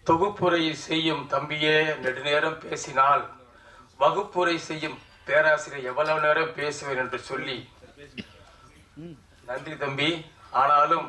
தொகுப்புரை செய்யும் தம்பியே நெடுநேரம் பேசினால் வகுப்புரை செய்யும் பேராசிரியர் எவ்வளவு நேரம் பேசுவேன் என்று சொல்லி நன்றி தம்பி ஆனாலும்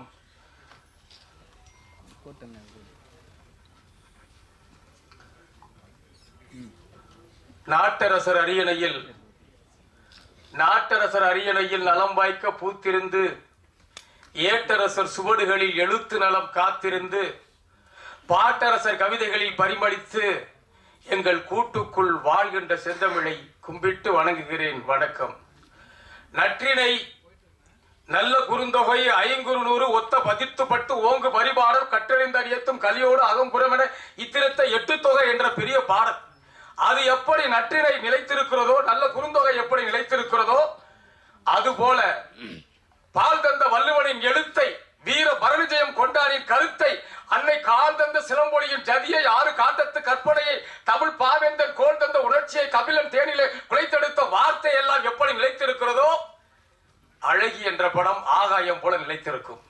நாட்டரசர் அரியணையில் நாட்டரசர் அரியணையில் நலம் வாய்க்க பூத்திருந்து ஏட்டரசர் சுவடுகளில் எழுத்து நலம் காத்திருந்து பாட்டரசர் கவிதைகளில் பரிமளித்து எங்கள் கூட்டுக்குள் வாழ்கின்ற செந்தமிழை கும்பிட்டு வணங்குகிறேன் வணக்கம் நற்றினை நல்ல குறுந்தொகை ஐங்குறு நூறு ஒத்த பதித்துப்பட்டு ஓங்கு பரிபாடல் கட்டறிந்த அறியத்தும் கலியோடு அகம்புறமென இத்திருத்த எட்டு தொகை என்ற பெரிய பாடல் அது எப்படி நற்றினை நிலைத்திருக்கிறதோ நல்ல குறுந்தொகை எப்படி நிலைத்திருக்கிறதோ அதுபோல பால் தந்த வள்ளுவனின் எழுத்தை வீர பரணிஜயம் கொண்டாடின் கருத்தை அன்னை கால் தந்த சிலம்பொழியின் ஜதியை ஆறு காந்தத்து கற்பனையை தமிழ் பாவேந்தன் கோல் தந்த உணர்ச்சியை கபிலன் தேனிலே குலைத்தெடுத்த வார்த்தை எல்லாம் எப்படி நிலைத்திருக்கிறதோ அழகி என்ற படம் ஆகாயம் போல நிலைத்திருக்கும்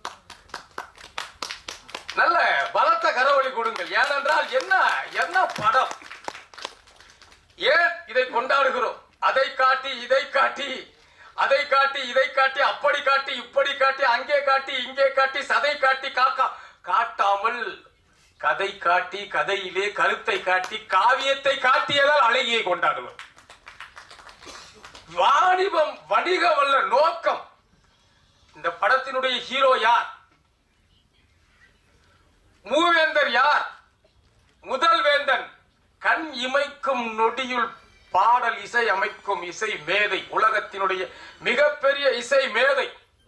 நல்ல பலத்த கரவழி கொடுங்கள் ஏனென்றால் என்ன என்ன படம் ஏன் இதை கொண்டாடுகிறோம் அதை காட்டி இதை காட்டி அதை காட்டி இதை காட்டி அப்படி காட்டி இப்படி காட்டி அங்கே காட்டி இங்கே காட்டி சதை காட்டி காக்கா காட்டாமல் கதை காட்டி கதையிலே கருத்தை காட்டி காவியத்தை காட்டியதால் அழகியை கொண்டாடுவோம் வாணிபம் வணிக வல்ல நோக்கம் இந்த படத்தினுடைய ஹீரோ யார் மூவேந்தர் யார் முதல் வேந்தன் கண் இமைக்கும் நொடியுள் பாடல் இசை அமைக்கும் இசை மேதை உலகத்தினுடைய மிகப்பெரிய இசை மேதை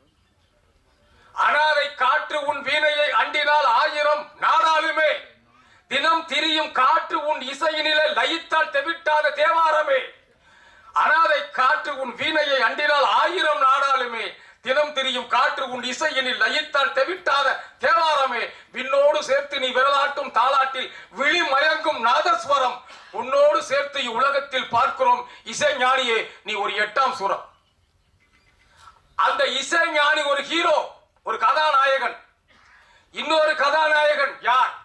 அனாதை காற்று உன் வீணையை அண்டினால் ஆயிரம் நாடாளுமே தினம் திரியும் காற்று உன் இசையினிலே லயித்தால் தெவிட்டாத தேவாரமே அனாதை காற்று உன் வீணையை அண்டினால் ஆயிரம் நாடாளுமே தினம் திரியும் காற்று உன் இசையினில் லயித்தால் தெவிட்டாத தேவாரமே விண்ணோடு சேர்த்து நீ விரலாட்டும் தாளாட்டில் விழி மயங்கும் நாதஸ்வரம் உன்னோடு சேர்த்து உலகத்தில் பார்க்கிறோம் இசை ஞானியே நீ ஒரு எட்டாம் சுரம் அந்த இசை ஞானி ஒரு ஹீரோ ஒரு கதாநாயகன் இன்னொரு கதாநாயகன் யார்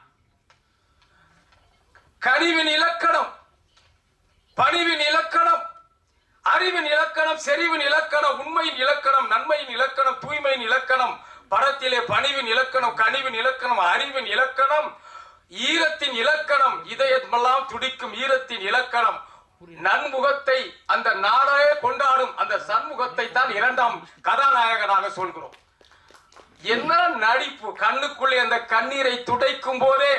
கனிவின் இலக்கணம் பணிவின் இலக்கணம் அறிவின் இலக்கணம் செறிவின் இலக்கணம் உண்மையின் இலக்கணம் நன்மையின் இலக்கணம் தூய்மையின் இலக்கணம் படத்திலே பணிவின் இலக்கணம் கனிவின் இலக்கணம் அறிவின் இலக்கணம் ஈரத்தின் இலக்கணம் இதயமெல்லாம் துடிக்கும் ஈரத்தின் இலக்கணம் நன்முகத்தை அந்த நாடே கொண்டாடும் அந்த சண்முகத்தை தான் இரண்டாம் கதாநாயகனாக சொல்கிறோம் என்ன நடிப்பு கண்ணுக்குள்ளே அந்த கண்ணீரை துடைக்கும் போதே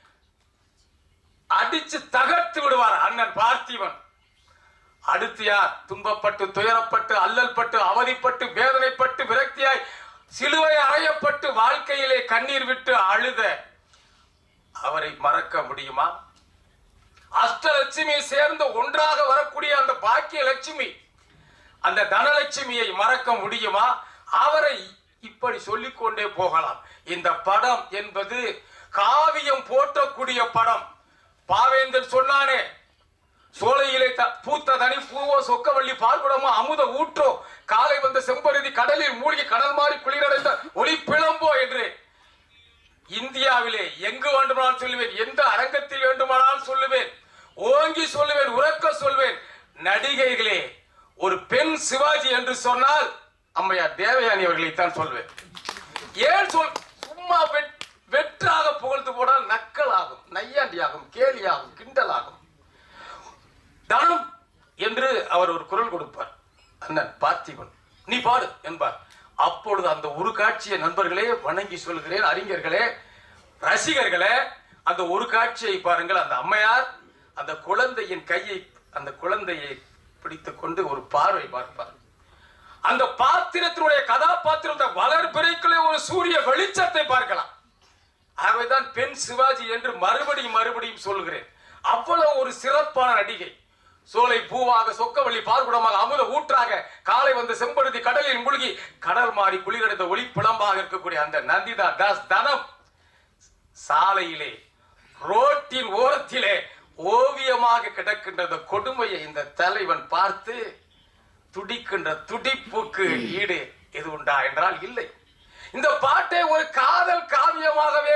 அடிச்சு தகர்த்து விடுவார் அண்ணன் பார்த்திபன் அடுத்து யார் துன்பப்பட்டு துயரப்பட்டு அல்லல்பட்டு அவதிப்பட்டு வேதனைப்பட்டு விரக்தியாய் சிலுவை அறையப்பட்டு வாழ்க்கையிலே கண்ணீர் விட்டு அழுத அவரை மறக்க முடியுமா அஷ்டலட்சுமி சேர்ந்து ஒன்றாக வரக்கூடிய அந்த பாக்கிய லட்சுமி அந்த தனலட்சுமியை மறக்க முடியுமா அவரை இப்படி சொல்லிக்கொண்டே போகலாம் இந்த படம் என்பது காவியம் போற்றக்கூடிய படம் பாவேந்தன் சொன்னானே சோலையிலே த- பூத்த தனி பூவோ சொக்கவள்ளி பால்குடமோ அமுத ஊற்றோ காலை வந்த செம்பருதி கடலில் மூழ்கி கடல் மாறி குளிரடைந்த ஒளி பிளம்போ என்று இந்தியாவிலே எங்கு வேண்டுமானால் சொல்லுவேன் எந்த அரங்கத்தில் வேண்டுமானால் சொல்லுவேன் ஓங்கி சொல்லுவேன் உறக்க சொல்வேன் நடிகைகளே ஒரு பெண் சிவாஜி என்று சொன்னால் அம்மையார் தேவயானி அவர்களைத்தான் சொல்வேன் ஏன் சொல் சும்மா வெட்- வெற்றாக புகழ்ந்து போனால் நக்கல் ஆகும் நையாண்டியாகும் கேலியாகும் கிண்டலாகும் தனம் என்று அவர் ஒரு குரல் கொடுப்பார் அண்ணன் பார்த்திபன் நீ பாடு என்பார் அப்பொழுது அந்த ஒரு காட்சியை நண்பர்களே வணங்கி சொல்கிறேன் அறிஞர்களே ரசிகர்களே அந்த ஒரு காட்சியை பாருங்கள் அந்த அம்மையார் அந்த குழந்தையின் கையை அந்த குழந்தையை பிடித்துக் கொண்டு ஒரு பார்வை பார்ப்பார் அந்த பாத்திரத்தினுடைய கதாபாத்திரம் அந்த வளர்பிறைக்குள்ளே ஒரு சூரிய வெளிச்சத்தை பார்க்கலாம் ஆகவேதான் பெண் சிவாஜி என்று மறுபடியும் மறுபடியும் சொல்கிறேன் அவ்வளவு ஒரு சிறப்பான நடிகை சோலை பூவாக சொக்கவள்ளி பார்க்குடமாக அமுத ஊற்றாக காலை வந்து செம்பருத்தி கடலில் மூழ்கி கடல் மாறி குளிரடைந்த ஒளி பிளம்பாக இருக்கக்கூடிய அந்த நந்திதா தாஸ் தனம் சாலையிலே ரோட்டின் ஓரத்திலே ஓவியமாக கிடக்கின்ற அந்த கொடுமையை இந்த தலைவன் பார்த்து துடிக்கின்ற துடிப்புக்கு ஈடு எது உண்டா என்றால் இல்லை இந்த பாட்டை ஒரு காதல் காவியமாகவே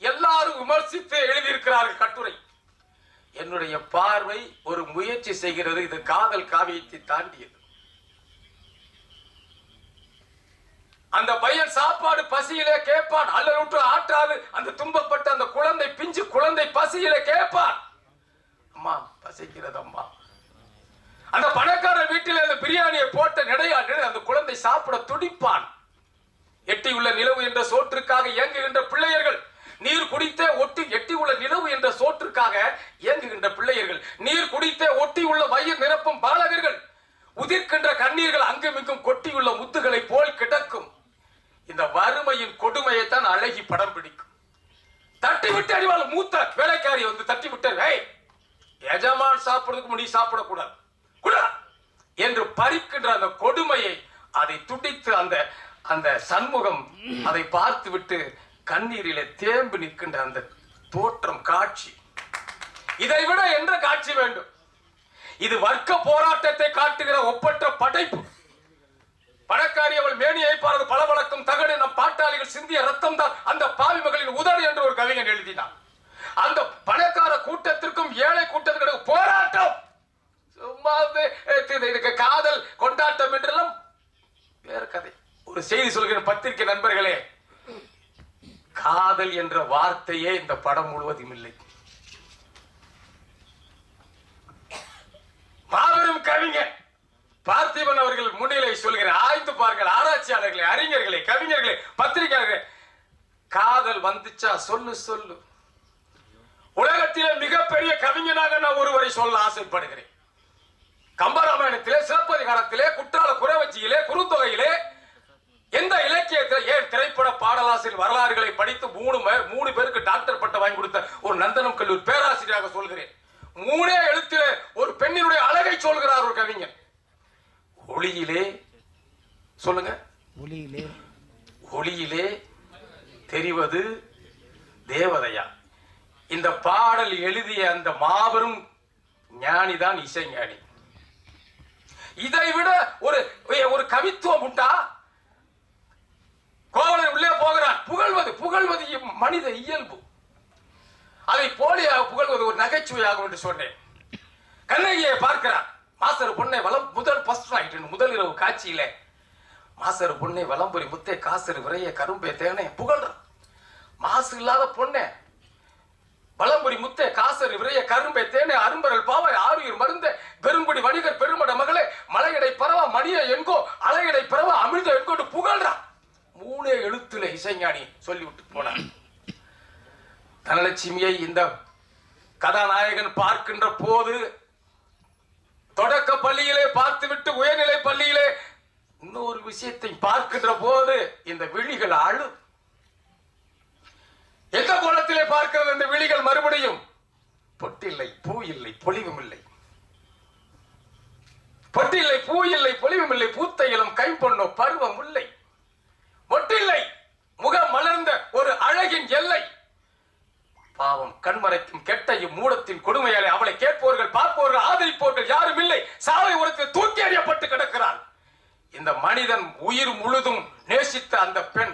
எல்லாரும் விமர்சித்து எழுதியிருக்கிறார்கள் கட்டுரை என்னுடைய பார்வை ஒரு முயற்சி செய்கிறது இது காதல் காவியத்தை தாண்டியது அந்த பையன் சாப்பாடு பசியிலே கேட்பான் அல்லலுற்று ஆற்றாது அந்த துன்பப்பட்ட அந்த குழந்தை பிஞ்சு குழந்தை பசியிலே கேட்பான் அம்மா பசிக்கிறது அம்மா அந்த பணக்கார வீட்டில் அந்த பிரியாணியை போட்ட நிடையாண்டு அந்த குழந்தை சாப்பிட துடிப்பான் எட்டியுள்ள நிலவு என்ற சோற்றுக்காக இயங்குகின்ற பிள்ளையர்கள் நீர் குடித்தே ஒட்டி எட்டி உள்ள நிலவு என்ற சோற்றுக்காக இயங்குகின்ற பிள்ளையர்கள் நீர் குடித்தே ஒட்டி உள்ள வயிறு நிரப்பும் பாலகர்கள் உதிர்க்கின்ற கண்ணீர்கள் அங்குமிங்கும் கொட்டியுள்ள முத்துகளை போல் கிடக்கும் இந்த வறுமையின் கொடுமையைத்தான் அழகி படம் பிடிக்கும் தட்டி விட்டு அடிவாள் மூத்த வேலைக்காரி வந்து தட்டி விட்டு "ஏய், எஜமான் சாப்பிடுறதுக்கு முடி சாப்பிடக்கூடாது குடா என்று பறிக்கின்ற அந்த கொடுமையை அதை துடித்து அந்த அந்த சண்முகம் அதை பார்த்து விட்டு கண்ணீரிலே தேம்பி நிற்கின்ற அந்த தோற்றம் காட்சி இதை விட என்ற காட்சி வேண்டும் இது வர்க்க போராட்டத்தை காட்டுகிற ஒப்பற்ற படைப்பு பணக்காரி அவள் மேனியை பாரது பளபளக்கும் தகடு நம் பாட்டாளிகள் சிந்திய ரத்தம் தான் அந்த பாவி மகளின் உதடு என்று ஒரு கவிஞன் எழுதினான் அந்த பணக்கார கூட்டத்திற்கும் ஏழை கூட்டத்திற்கும் போராட்டம் சும்மா வந்து, அஹ், இது- இதுக்கு காதல் கொண்டாட்டம் என்றெல்லாம் வேற கதை ஒரு செய்தி சொல்கிற பத்திரிகை நண்பர்களே காதல் என்ற வார்த்தையே இந்த படம் முழுவதும் இல்லை மாபெரும் கவிஞர் பார்த்திபன் அவர்கள் முன்னிலை சொல்கிறேன் ஆய்ந்து பாருங்கள் ஆராய்ச்சியாளர்களே அறிஞர்களே கவிஞர்களே பத்திரிகையாளர்களே காதல் வந்துச்சா சொல்லு சொல்லு உலகத்திலே மிகப்பெரிய கவிஞனாக நான் ஒருவரை சொல்ல ஆசைப்படுகிறேன் கம்பராமாயணத்திலே சிலப்பதிகாரத்திலே குற்றால குறவஞ்சியிலே குறுந்தொகையிலே எந்த இலக்கியத்தில் ஏன் திரைப்பட பாடலாசிரியர் வரலாறுகளை படித்து மூணு மே- மூணு பேருக்கு டாக்டர் பட்டம் வாங்கி கொடுத்த ஒரு நந்தனம் கல்லூர் பேராசிரியராக சொல்கிறேன் மூணே எழுத்திலே ஒரு பெண்ணினுடைய அழகை சொல்கிறார் ஒரு கவிஞன் ஒளியிலே சொல்லுங்க ஒளியிலே ஒளியிலே தெரிவது தேவதையா இந்த பாடல் எழுதிய அந்த மாபெரும் ஞானிதான் இசைஞானி இதை விட ஒரு ஒரு கவித்துவம் உண்டா கோவலன் உள்ளே போகிறான் புகழ்வது புகழ்வது இம் மனித இயல்பு அதை போலியாக புகழ்வது ஒரு நகைச்சுவையாகும் என்று சொன்னேன் கண்ணகியை பார்க்கிறான் மாஸ்டர் பொண்ணை வலம் முதல் ஃபர்ஸ்ட் நைட் முதல் இரவு காட்சியிலே மாசரு பொண்ணை வலம்புரி முத்தே காசரு விரைய கரும்பே தேனே புகழ்றான் மாசு இல்லாத பொண்ணே வலம்புரி முத்தே காசரு விரைய கரும்பே தேனே அரும்பரல் பாவை ஆறுயிர் மருந்த பெருங்குடி வணிகர் பெருமட மகளே மலையடை பரவா மணிய என்கோ அலையடை பரவா அமிர்த என்கோட்டு புகழ்றான் மூணே எழுத்துல இசைஞானி சொல்லிவிட்டு போனான் தனலட்சுமியை இந்த கதாநாயகன் பார்க்கின்ற போது தொடக்க பள்ளியிலே பார்த்துவிட்டு உயர்நிலை பள்ளியிலே இன்னொரு விஷயத்தை பார்க்கின்ற போது இந்த விழிகள் அழு எந்த கோலத்திலே பார்க்கிறது இந்த விழிகள் மறுபடியும் பொட்டில்லை பூ இல்லை பொலிவும் இல்லை பொட்டில்லை பூ இல்லை பொலிவும் இல்லை பூத்த இளம் கைம்பொன்னோ பருவம் இல்லை மொட்டில்லை முகம் மலர்ந்த ஒரு அழகின் எல்லை பாவம் கண்மறைக்கும் கெட்டையும் மூடத்தின் கொடுமையாலே அவளை கேட்பவர்கள் பார்ப்பவர்கள் ஆதரிப்பவர்கள் யாரும் இல்லை சாலை உரத்தில் தூக்கி எறியப்பட்டு கிடக்கிறாள் இந்த மனிதன் உயிர் முழுதும் நேசித்த அந்த பெண்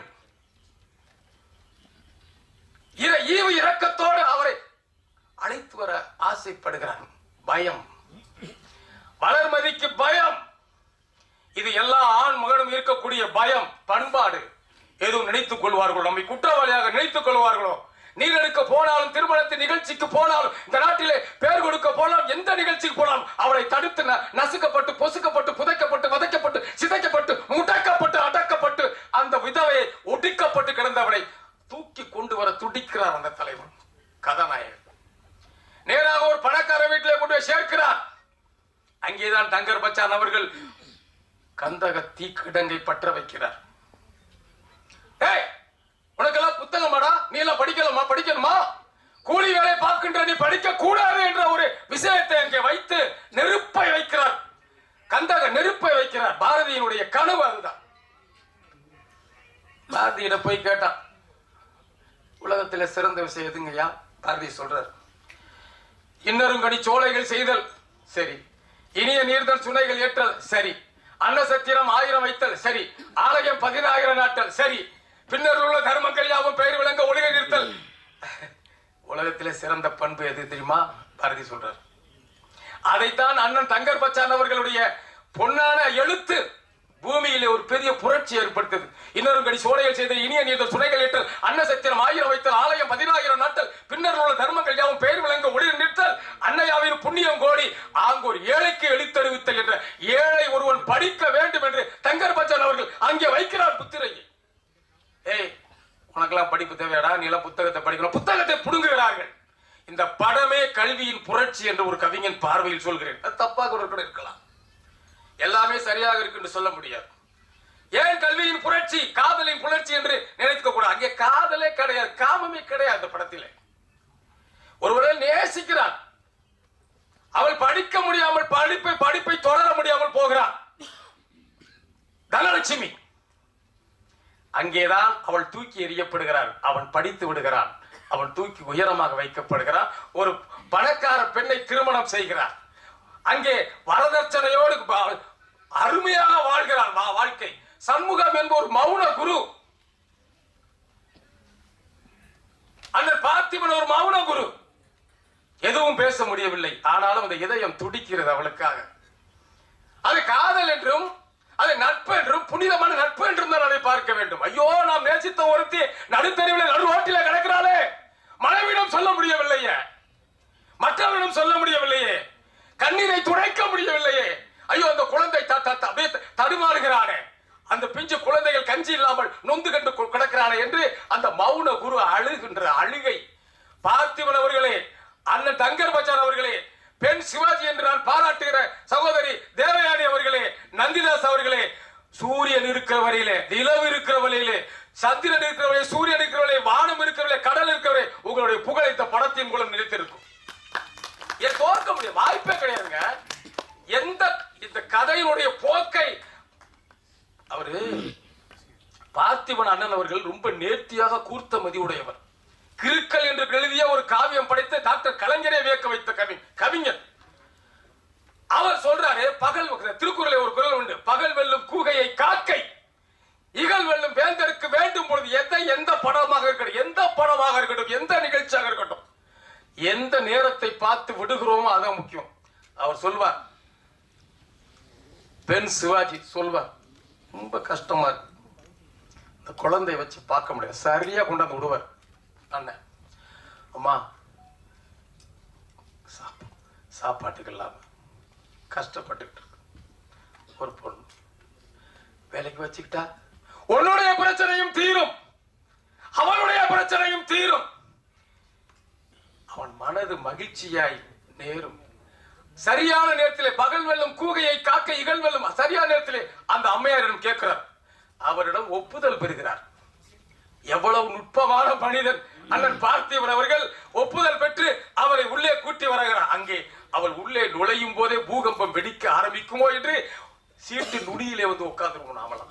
இர- ஈவு இரக்கத்தோடு அவரை அழைத்து வர ஆசைப்படுகிறான் பயம் வளர்மதிக்கு பயம் இது எல்லா ஆண் மகனும் இருக்கக்கூடிய பயம் பண்பாடு எதுவும் நினைத்துக் கொள்வார்களோ நம்மை குற்றவாளியாக நினைத்துக் கொள்வார்களோ நீர் எடுக்க போனாலும் திருமணத்தின் நிகழ்ச்சிக்கு போனாலும் இந்த நாட்டிலே பேர் கொடுக்க போனாலும் எந்த நிகழ்ச்சிக்கு போனாலும் அவளை தடுத்து ந- நசுக்கப்பட்டு பொசுக்கப்பட்டு புதைக்கப்பட்டு வதைக்கப்பட்டு சிதைக்கப்பட்டு முடக்கப்பட்டு அடக்கப்பட்டு அந்த விதவையை ஒடுக்கப்பட்டு கிடந்தவளை தூக்கி கொண்டு வர துடிக்கிறார் அந்த தலைவன் கதாநாயகன் நேராக ஒரு பணக்கார வீட்டிலே கொண்டு போய் சேர்க்கிறார் அங்கேதான் தங்கர் பச்சான் அவர்கள் கந்தக தீக்கிடங்கை பற்ற வைக்கிறார் ஏய் உனக்கெல்லாம் புத்தகமாடா நீ எல்லாம் படிக்கலாமா படிக்கணுமா கூலி வேலை பார்க்கின்ற நீ படிக்க கூடாது என்ற ஒரு விஷயத்தை அங்கே வைத்து நெருப்பை வைக்கிறார் கந்தக நெருப்பை வைக்கிறார் பாரதியினுடைய கனவு அதுதான் பாரதியிட போய் கேட்டான் உலகத்துல சிறந்த விஷயம் எதுங்கய்யா பாரதி சொல்றார் இன்னருங்கனி சோலைகள் செய்தல் சரி இனிய நீர்தல் சுனைகள் ஏற்றல் சரி அன்னசத்திரம் ஆயிரம் வைத்தல் சரி ஆலயம் பதினாயிரம் நாட்டல் சரி பின்னர் உள்ள தர்மங்கள் யாவும் பெயர் விளங்க ஒளிக நிறுத்தல் உலகத்திலே சிறந்த பண்பு எது தெரியுமா பாரதி சொல்றார் அதைத்தான் அண்ணன் தங்கர் பச்சான் அவர்களுடைய பொன்னான எழுத்து பூமியிலே ஒரு பெரிய புரட்சி ஏற்படுத்தது இன்னொரு கடி சோலையில் செய்த இனிய நீர் சுனைகள் ஏற்றல் அன்ன சத்திரம் ஆயிரம் வைத்தல் ஆலயம் பதினாயிரம் நாட்டல் பின்னர் உள்ள தர்மங்கள் யாவும் பெயர் விளங்க ஒளிர் நிறுத்தல் அன்னையாவின் புண்ணியம் கோடி ஆங்கோர் ஏழைக்கு எழுத்தறிவித்தல் என்ற ஏழை ஒருவன் படிக்க வேண்டும் என்று தங்கர் பச்சான் அவர்கள் அங்கே வைக்கிறார் புத்திரையை ஏய் உனக்கெல்லாம் படிப்பு தேவையாடா நீ எல்லாம் புத்தகத்தை படிக்கணும் புத்தகத்தை புடுங்குகிறார்கள் இந்த படமே கல்வியின் புரட்சி என்று ஒரு கவிஞன் பார்வையில் சொல்கிறேன் அது தப்பாக ஒரு கூட இருக்கலாம் எல்லாமே சரியாக இருக்கு என்று சொல்ல முடியாது ஏன் கல்வியின் புரட்சி காதலின் புரட்சி என்று நினைத்துக்க கூடாது அங்கே காதலே கிடையாது காமமே கிடையாது அந்த படத்திலே ஒருவரை நேசிக்கிறான் அவள் படிக்க முடியாமல் படிப்பை படிப்பை தொடர முடியாமல் போகிறான் தனலட்சுமி அங்கேதான் அவள் தூக்கி எறியப்படுகிறாள் அவன் படித்து விடுகிறான் அவன் தூக்கி உயரமாக வைக்கப்படுகிறான் ஒரு பணக்கார பெண்ணை திருமணம் செய்கிறார் அங்கே வரதட்சணையோடு பா- அருமையாக வாழ்கிறான் வா- வாழ்க்கை சண்முகம் என்பவர் மௌன குரு அந்த பார்த்திபன் ஒரு மௌன குரு எதுவும் பேச முடியவில்லை ஆனாலும் அந்த இதயம் துடிக்கிறது அவளுக்காக அது காதல் என்றும் அது நட்பு என்றும் புனிதமான நட்பு என்றும் தான் அதை பார்க்க வேண்டும் ஐயோ நாம் நேசித்த ஒருத்தி நடுத்தெருவில் நடு ரோட்டில கிடக்கிறாளே மனைவிடம் சொல்ல முடியவில்லையே மற்றவரிடம் சொல்ல முடியவில்லையே கண்ணீரை துடைக்க முடியவில்லையே ஐயோ அந்த குழந்தை த- த- த- அப்படியே தடுமாறுகிறானே அந்த பிஞ்சு குழந்தைகள் கஞ்சி இல்லாமல் நொந்து கண்டு கு- கிடக்கிறானே என்று அந்த மௌன குரு அழுகின்ற அழுகை பார்த்திபன் அவர்களே அண்ணன் தங்கர் பச்சான் அவர்களே பெண் சிவாஜி என்று நான் பாராட்டுகிற சகோதரி தேவயானி அவர்களே நந்திதாஸ் அவர்களே சூரியன் இருக்கிற வரையிலே நிலவு இருக்கிற வரையிலே சந்திரன் இருக்கிற வரையிலே சூரியன் இருக்கிற வரையிலே வானம் இருக்கிற வரையிலே கடல் இருக்கிற வரை உங்களுடைய புகழ் இந்த படத்தின் மூலம் நிலைத்திருக்கும் என் தோற்க முடியும் வாய்ப்பே கிடையாதுங்க எந்த இந்த கதையினுடைய போக்கை அவரு பார்த்திபன் அண்ணன் அவர்கள் ரொம்ப நேர்த்தியாக கூர்த்த மதி உடையவர் கிறுக்கல் என்று எழுதிய ஒரு காவியம் படைத்த டாக்டர் கலைஞரை வியக்க வைத்த கவி கவிஞர் அவர் சொல்றாரு பகல் திருக்குறளை ஒரு குரல் உண்டு பகல் வெல்லும் கூகையை காக்கை இகல் வெல்லும் வேந்தருக்கு வேண்டும் பொழுது எதை எந்த படமாக இருக்கட்டும் எந்த படமாக இருக்கட்டும் எந்த நிகழ்ச்சியாக இருக்கட்டும் எந்த நேரத்தை பார்த்து விடுகிறோமோ அதான் முக்கியம் அவர் சொல்வார் பெண் சிவாஜி சொல்வார் ரொம்ப கஷ்டமா இருக்கு இந்த குழந்தைய வச்சு பார்க்க முடியாது சரியா கொண்டாந்து விடுவார் அண்ணன் அம்மா சாப்பா சாப்பாட்டுக்கு இல்லாம கஷ்டப்பட்டுக்கிட்டு இருக்கு ஒரு பொண்ணு வேலைக்கு வச்சுக்கிட்டா உன்னுடைய பிரச்சனையும் தீரும் அவனுடைய பிரச்சனையும் தீரும் அவன் மனது மகிழ்ச்சியாய் நேரும் சரியான நேரத்திலே பகல் வெல்லும் கூகையை காக்க இகழ் வெல்லும் சரியான நேரத்திலே அந்த அம்மையாரிடம் கேட்கிறார் அவரிடம் ஒப்புதல் பெறுகிறார் எவ்வளவு நுட்பமான மனிதன் அண்ணன் பார்த்திபன் அவர்கள் ஒப்புதல் பெற்று அவரை உள்ளே கூட்டி வருகிறார் அங்கே அவள் உள்ளே நுழையும் போதே பூகம்பம் வெடிக்க ஆரம்பிக்குமோ என்று சீட்டு நுனியிலே வந்து உட்கார்ந்துருவோம் நாமலாம்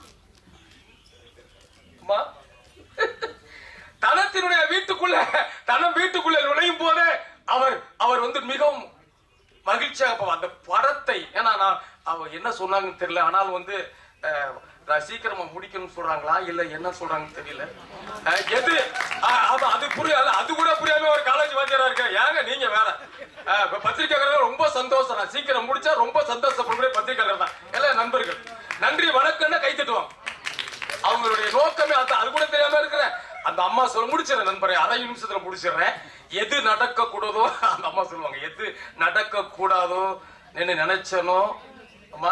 அம்மா தனத்தினுடைய வீட்டுக்குள்ள தனம் வீட்டுக்குள்ள நுழையும் போதே அவர் அவர் வந்து மிகவும் மகிழ்ச்சியாக போவார். அந்த படத்தை ஏன்னா நான் அவ என்ன சொன்னாங்கன்னு தெரியல ஆனால் வந்து அஹ், நான் சீக்கிரமா முடிக்கணும்னு சொல்றாங்களா இல்ல என்ன சொல்றாங்கன்னு தெரியல அஹ், எது அஹ், அது அது புரியல அது கூட புரியாம ஒரு காலேஜ் வாத்தியாரா இருக்க ஏங்க நீங்க வேற அஹ், இப்ப பத்திரிக்கையாளர்கள் ரொம்ப சந்தோஷம் நான் சீக்கிரம் முடிச்சா ரொம்ப சந்தோஷப்படுற பத்திரிக்கையாளர் தான் எல்லாம் நண்பர்கள் நன்றி வணக்கம்னு கை தட்டுவாங்க அவங்களுடைய நோக்கமே அதான் அது கூட தெரியாம இருக்கிற அந்த அம்மா சொல்ல முடிச்சிடறேன் நண்பரே அரை நிமிஷத்துல முடிச்சிடுறேன் எது நடக்க கூடாதோ அந்த அம்மா சொல்லுவாங்க எது நடக்க கூடாதோ நின்னு நினைச்சனோ அம்மா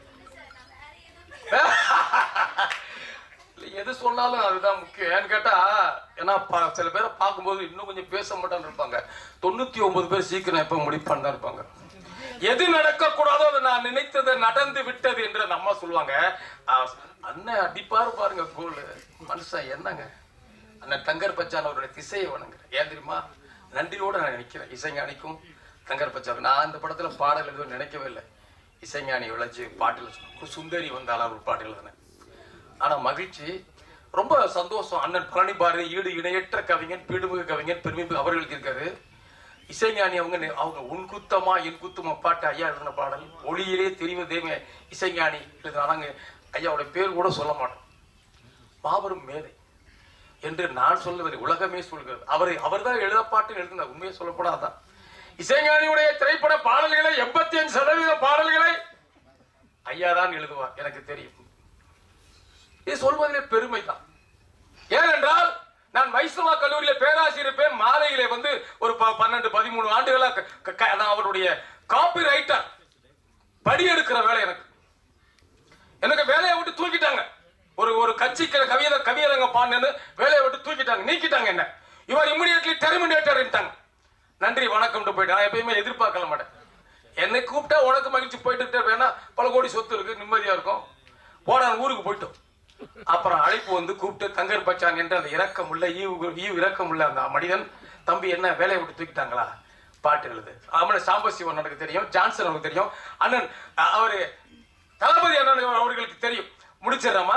இல்ல, எது சொன்னாலும் அதுதான் முக்கியம் ஏன்னு கேட்டா ஏன்னா ப- சில பேரை பார்க்கும்போது இன்னும் கொஞ்சம் பேச மாட்டான்னு இருப்பாங்க தொண்ணூத்தி ஒன்பது பேர் சீக்கிரம் எப்ப முடிப்பான்னு தான் இருப்பாங்க எது நடக்க கூடாதோ அது நான் நினைத்தது நடந்து விட்டது என்று அந்த அம்மா சொல்லுவாங்க ஆஹ், அண்ணன் அடிப்பாரு பாருங்க கோல் மனுஷன் என்னங்க அண்ணன் தங்கர் பச்சான் அவருடைய திசையை வணங்குறேன் ஏன் தெரியுமா நன்றியோட நான் நிற்கிறேன் இசைஞானிக்கும் தங்கர் பச்சாவுக்கு நான் இந்த படத்துல பாடல் எதுவும் நினைக்கவே இல்லை இசைஞானி விளைச்சு பாட்டில் சொன்னாங்க. சுந்தரி வந்தாலும் ஒரு பாட்டு எழுதினேன் ஆனா மகிழ்ச்சி ரொம்ப சந்தோஷம் அண்ணன் பழனி பாரதி ஈடு இணையற்ற கவிஞன் பீடுமிகு கவிஞன் பெருமிகு அவர் எழுதியிருக்காரு இசைஞானி அவங்க நெ- அவங்க உன் குத்தமா என் குத்துமா பாட்டு ஐயா எழுதின பாடல் ஒளியிலே தெரிவதேமே இசைஞானி எழுதினாங்க ஐயாவோட பேர் கூட சொல்ல மாட்டோம் மாபெரும் மேதை என்று நான் சொல்லுவதை உலகமே சொல்கிறது அவரை அவர்தான் எழுதப்பாட்டு எழுதினார் உண்மையை சொல்லப்படாதான் இசைஞானியுடைய திரைப்பட பாடல்களை எண்பத்தி அஞ்சு சதவீத பாடல்களை ஐயா தான் எழுதுவார் எனக்கு தெரியும் இது சொல்வதிலே பெருமை தான் ஏனென்றால் நான் மைசூமா கல்லூரியில பேராசிரியர் பேர் மாலையிலே வந்து ஒரு ப- பன்னெண்டு பதிமூணு ஆண்டுகளா க- க- க- நான் அவருடைய காப்பி ரைட்டர் படி எடுக்கிற வேலை எனக்கு எனக்கு வேலையை விட்டு தூக்கிட்டாங்க ஒரு ஒரு கட்சிக்கு கவியர கவியரங்க பாண்டன்னு வேலையை விட்டு தூக்கிட்டாங்க நீக்கிட்டாங்க என்ன இவர் இமிடியட்லி டெர்மினேட்டர் நன்றி வணக்கம் போயிட்டு நான் எப்பயுமே எதிர்பார்க்கல மாட்டேன் என்னை கூப்பிட்டா உனக்கு மகிழ்ச்சி போயிட்டு வேணா பல கோடி சொத்து இருக்கு நிம்மதியா இருக்கும் போடா ஊருக்கு போயிட்டோம் அப்புறம் அழைப்பு வந்து கூப்பிட்டு தங்கர் பச்சான் என்று அந்த இரக்கம் உள்ள ஈவு ஈவு இரக்கம் உள்ள அந்த மனிதன் தம்பி என்ன வேலையை விட்டு தூக்கிட்டாங்களா பாட்டு எழுது அவனை சாம்பசிவன் எனக்கு தெரியும் ஜான்சன் அவனுக்கு தெரியும் அண்ணன் அ- அவரு தளபதி அண்ணன் அவர்களுக்கு தெரியும் முடிச்சிடறாமா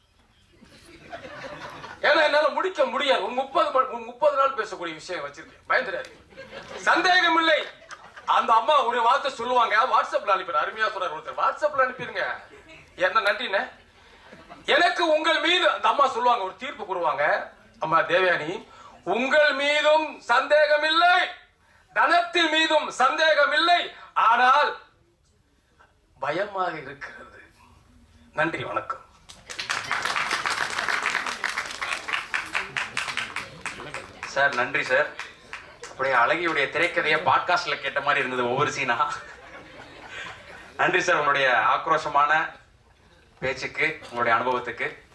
ஏன்னா என்னால முடிக்க முடியாது ஒரு முப்பது மணி- ஒரு முப்பது நாள் பேசக்கூடிய விஷயம் வச்சிருக்கேன் பயந்துடாது சந்தேகம் இல்லை அந்த அம்மா ஒரு வார்த்தை சொல்லுவாங்க வாட்ஸ்அப்ல அனுப்பிடு அருமையா சொல்றாரு ஒருத்தர் வாட்ஸ்அப்ல அனுப்பிடுங்க என்ன நன்றிண்ணே எனக்கு உங்கள் மீது அந்த அம்மா சொல்லுவாங்க ஒரு தீர்ப்பு கூறுவாங்க அம்மா தேவயானி உங்கள் மீதும் சந்தேகம் இல்லை தனத்தின் மீதும் சந்தேகம் இல்லை ஆனால் பயமாக இருக்கிறது நன்றி வணக்கம் சார் நன்றி சார் அப்படியே அழகியுடைய திரைக்கதையை பாட்காஸ்ட்ல கேட்ட மாதிரி இருந்தது ஒவ்வொரு சீனா நன்றி சார் உங்களுடைய ஆக்ரோஷமான பேச்சுக்கு உங்களுடைய அனுபவத்துக்கு